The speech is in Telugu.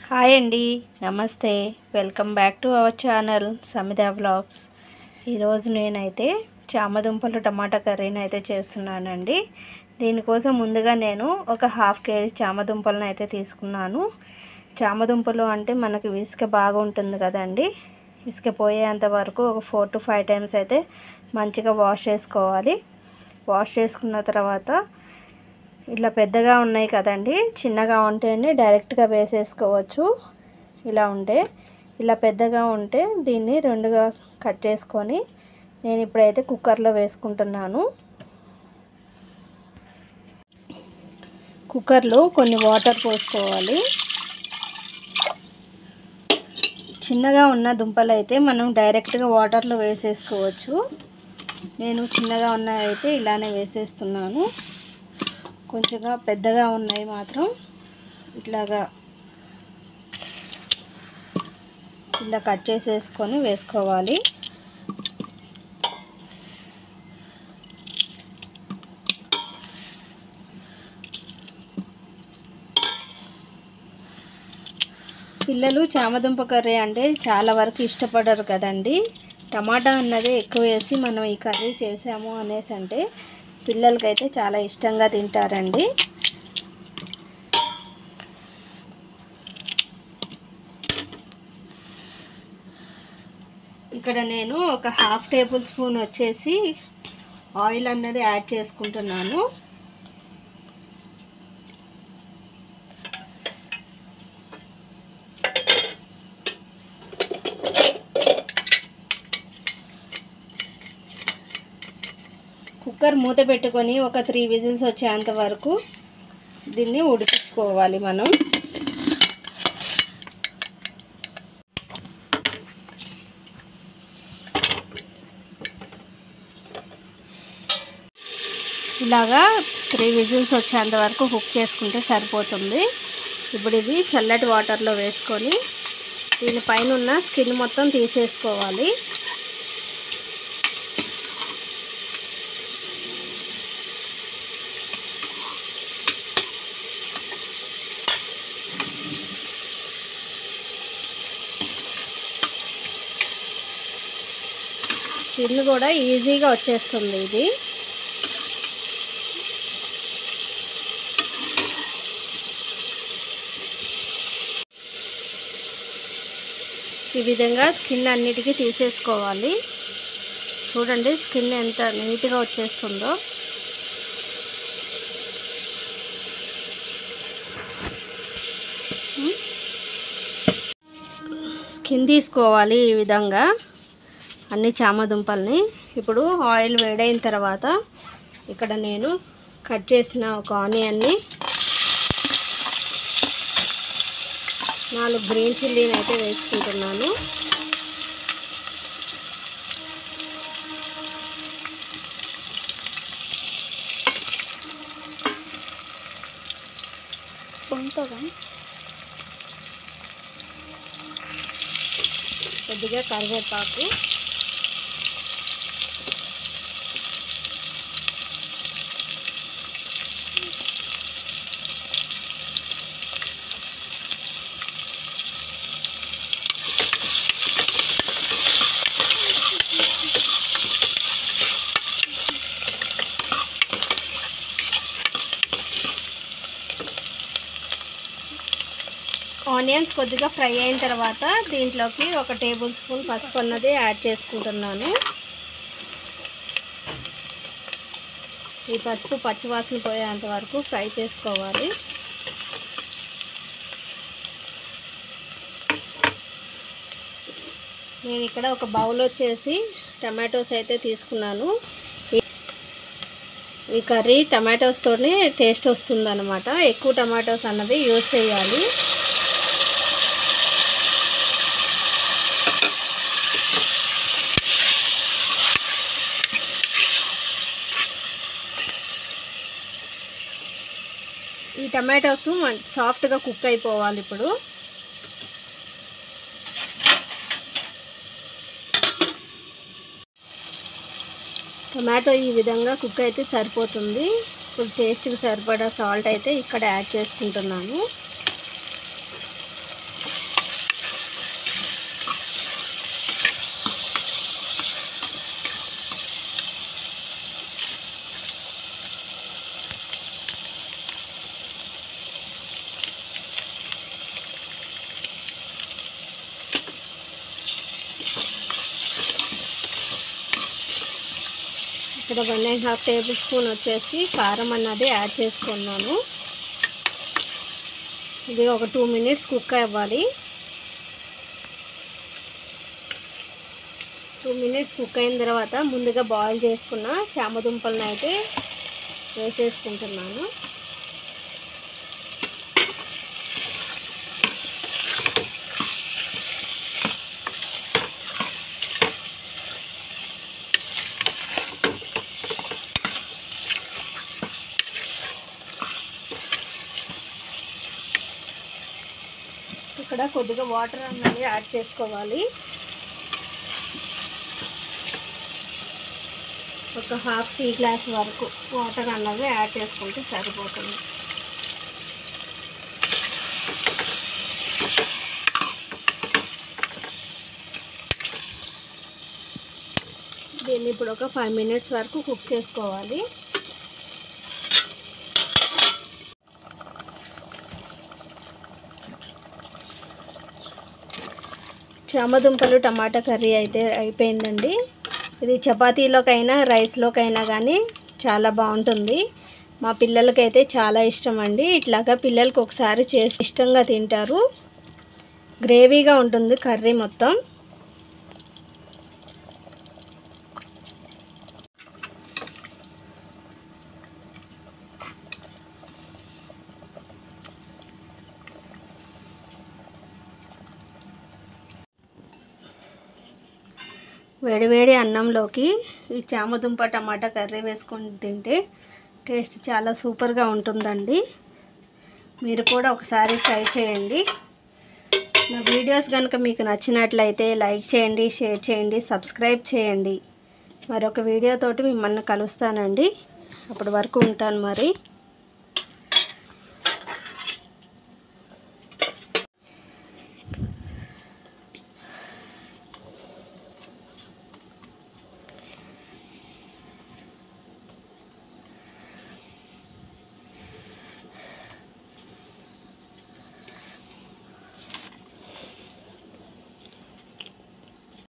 హాయ్ అండి నమస్తే welcome back to our channel Samitha vlogs ఈరోజు నేనైతే చామదుంపలు టమాటా కర్రీని అయితే చేస్తున్నానండి దీనికోసం ముందుగా నేను ఒక హాఫ్ కేజీ చామదుంపలను అయితే తీసుకున్నాను చామదుంపలు అంటే మనకి ఇసుక బాగా ఉంటుంది కదండి ఇసుక పోయేంత వరకు ఒక ఫోర్ టు ఫైవ్ టైమ్స్ అయితే మంచిగా వాష్ చేసుకోవాలి వాష్ చేసుకున్న తర్వాత ఇట్లా పెద్దగా ఉన్నాయి కదండి చిన్నగా ఉంటేనే డైరెక్ట్గా వేసేసుకోవచ్చు ఇలా ఉంటే ఇలా పెద్దగా ఉంటే దీన్ని రెండుగా కట్ చేసుకొని నేను ఇప్పుడైతే కుక్కర్లో వేసుకుంటున్నాను కుక్కర్లో కొన్ని వాటర్ పోసుకోవాలి చిన్నగా ఉన్న దుంపలు అయితే మనం డైరెక్ట్గా వాటర్లో వేసేసుకోవచ్చు నేను చిన్నగా ఉన్నవి అయితే ఇలానే వేసేస్తున్నాను కొంచెంగా పెద్దగా ఉన్నాయి మాత్రం ఇట్లాగా ఇలా కట్ చేసేసుకొని వేసుకోవాలి పిల్లలు చామదుంప కర్రీ అంటే చాలా వరకు ఇష్టపడరు కదండి టమాటా అన్నది ఎక్కువ వేసి మనం ఈ కర్రీ చేసాము అనేసి అంటే పిల్లలకైతే చాలా ఇష్టంగా తింటారండి ఇక్కడ నేను ఒక హాఫ్ టేబుల్ స్పూన్ వచ్చేసి ఆయిల్ అన్నది యాడ్ చేసుకుంటున్నాను కుక్కర్ మూత పెట్టుకొని ఒక త్రీ విజిల్స్ వచ్చేంత వరకు దీన్ని ఉడికించుకోవాలి మనం ఇలాగా త్రీ విజిల్స్ వచ్చేంత వరకు కుక్ చేసుకుంటే సరిపోతుంది ఇప్పుడు ఇది చల్లటి వాటర్లో వేసుకొని దీనిపైన ఉన్న స్కిన్ మొత్తం తీసేసుకోవాలి స్కిన్ కూడా ఈజీగా వచ్చేస్తుంది ఇది ఈ విధంగా స్కిన్ అన్నిటికీ తీసేసుకోవాలి చూడండి స్కిన్ ఎంత నీట్గా వచ్చేస్తుందో స్కిన్ తీసుకోవాలి ఈ విధంగా అన్ని చామదుంపల్ని ఇప్పుడు ఆయిల్ వేడైన తర్వాత ఇక్కడ నేను కట్ చేసిన ఒక ఆనియన్ని నాలుగు గ్రీన్ చిల్లీని అయితే వేసుకుంటున్నాను కొద్దిగా కరివేపాకు ఆనియన్స్ కొద్దిగా ఫ్రై అయిన తర్వాత దీంట్లోకి ఒక టేబుల్ స్పూన్ పసుపు అన్నది యాడ్ చేసుకుంటున్నాను ఈ పసుపు పచ్చివాసన పోయేంత వరకు ఫ్రై చేసుకోవాలి నేను ఇక్కడ ఒక బౌల్ వచ్చేసి టమాటోస్ అయితే తీసుకున్నాను ఈ కర్రీ టమాటోస్తోనే టేస్ట్ వస్తుందన్నమాట ఎక్కువ టమాటోస్ అన్నది యూజ్ చేయాలి ఈ టమాటోస్ సాఫ్ట్గా కుక్ అయిపోవాలి ఇప్పుడు టమాటో ఈ విధంగా కుక్ అయితే సరిపోతుంది ఇప్పుడు టేస్ట్కి సరిపడా సాల్ట్ అయితే ఇక్కడ యాడ్ చేసుకుంటున్నాను ఇక్కడ one and half tablespoon వచ్చేసి కారం అన్నది యాడ్ చేసుకున్నాను ఇది ఒక టూ మినిట్స్ కుక్ అవ్వాలి టూ మినిట్స్ కుక్ అయిన తర్వాత ముందుగా బాయిల్ చేసుకున్న చామదుంపలను అయితే వేసేసుకుంటున్నాను ఇక్కడ కొద్దిగా వాటర్ అన్నది యాడ్ చేసుకోవాలి ఒక హాఫ్ టీ గ్లాస్ వరకు వాటర్ అన్నది యాడ్ చేసుకుంటే సరిపోతుంది దీన్ని ఇప్పుడు ఒక ఫైవ్ మినిట్స్ వరకు కుక్ చేసుకోవాలి చామదుంపలు టమాటా కర్రీ అయితే అయిపోయిందండి ఇది చపాతీలోకైనా రైస్లోకైనా కానీ చాలా బాగుంటుంది మా పిల్లలకైతే చాలా ఇష్టం అండి ఇట్లాగా పిల్లలకి ఒకసారి చేసి ఇష్టంగా తింటారు గ్రేవీగా ఉంటుంది కర్రీ మొత్తం వేడివేడి అన్నంలోకి ఈ చామదుంప టమాటా కర్రీ వేసుకొని తింటే టేస్ట్ చాలా సూపర్గా ఉంటుందండి మీరు కూడా ఒకసారి ట్రై చేయండి నా వీడియోస్ కనుక మీకు నచ్చినట్లయితే లైక్ చేయండి షేర్ చేయండి సబ్స్క్రైబ్ చేయండి మరొక వీడియోతోటి మిమ్మల్ని కలుస్తానండి అప్పటి వరకు ఉంటాను మరి